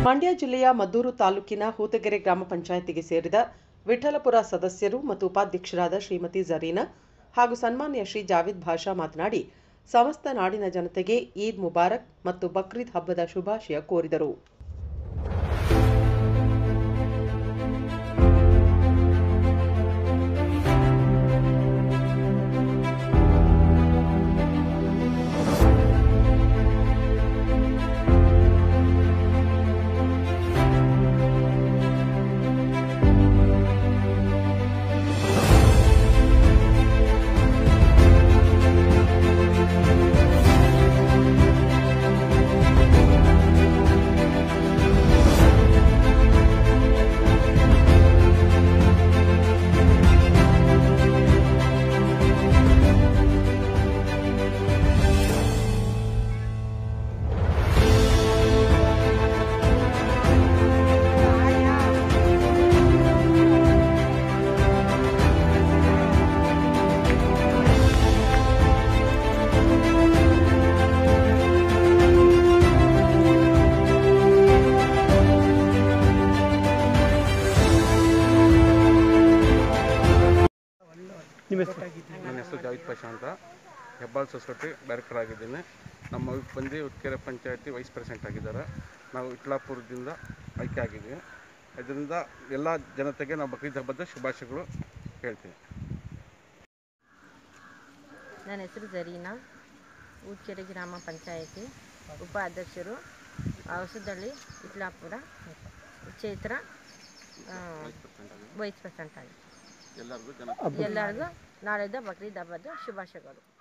ಮಂಡ್ಯ ಜಿಲ್ಲೆಯ ಮದ್ದೂರು ತಾಲೂಕಿನ ಹೂತಗೆರೆ ಗ್ರಾಮ ಪಂಚಾಯತಿಗೆ ಸೇರಿದ ವಿಠಲಪುರ ಸದಸ್ಯರು ಮತ್ತು ಉಪಾಧ್ಯಕ್ಷರಾದ ಶ್ರೀಮತಿ ಜರೀನಾ ಹಾಗೂ ಸನ್ಮಾನ್ಯ ಶ್ರೀ ಜಾವೇದ್ ಭಾಷಾ ಮಾತನಾಡಿ ಸಮಸ್ತ ನಾಡಿನ ಜನತೆಗೆ ಈದ್ ಮುಬಾರಕ್ ಮತ್ತು ಬಕ್ರೀದ್ ಹಬ್ಬದ ಶುಭಾಶಯ ಕೋರಿದರು ನಿಮ್ಮ ಹೆಸರು ನನ್ನ ಹೆಸರು ಜಾವಿದ್ ಪಾಷಾ ಅಂತ ಹೆಬ್ಬಾಳ್ ಸೊಸೈಟಿ ಡೈರೆಕ್ಟರ್ ಆಗಿದ್ದೀನಿ ನಮ್ಮ ವೈಫ್ ಬಂದು ಉಟ್ಕೆರೆ ಪಂಚಾಯತಿ ವೈಸ್ ಪ್ರೆಸಿಡೆಂಟ್ ಆಗಿದ್ದಾರೆ ನಾವು ಇಟ್ಲಾಪುರದಿಂದ ಆಯ್ಕೆ ಆಗಿದ್ದೀವಿ ಇದರಿಂದ ಎಲ್ಲ ಜನತೆಗೆ ನಾವು ಬಕ್ರೀದ್ ಹಬ್ಬದ ಶುಭಾಶಯಗಳು ಹೇಳ್ತೀವಿ ನನ್ನ ಹೆಸರು ಜರೀನಾ ಊದ್ಕೆರೆ ಗ್ರಾಮ ಪಂಚಾಯತಿ ಉಪಾಧ್ಯಕ್ಷರು ಔಷಧಳ್ಳಿ ಇಟ್ಲಾಪುರ ಚೈತ್ರ ಆ, ವೈಸ್ ಪ್ರೆಸಿಡೆಂಟ್ ಆಗಿ ಎಲ್ಲರಿಗೂ ಜನ ಎಲ್ಲರಿಗೂ ನಾಳೆದ ಬಕ್ರೀದ್ ಹಬ್ಬದ ಶುಭಾಶಯಗಳು